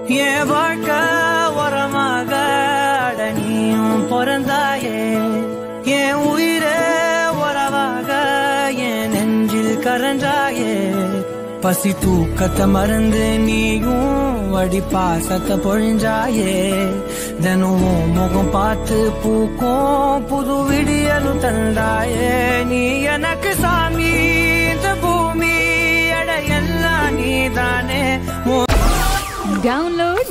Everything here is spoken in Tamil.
என் வாழ்க்கை உரமாக அட நீயும் பிறந்தாயே என் உயிரே உறவாக என் நெஞ்சில் கரஞ்சாயே பசி தூக்கத்தை மறந்து நீயும் அடி பாசத்தை பொழிஞ்சாயே தினம் உன் முகம் பார்த்து பூக்கும் புது விடியலும் தந்தாயே நீ எனக்கு சாமி இந்த பூமி அட எல்லாம் நீதானே உன் Download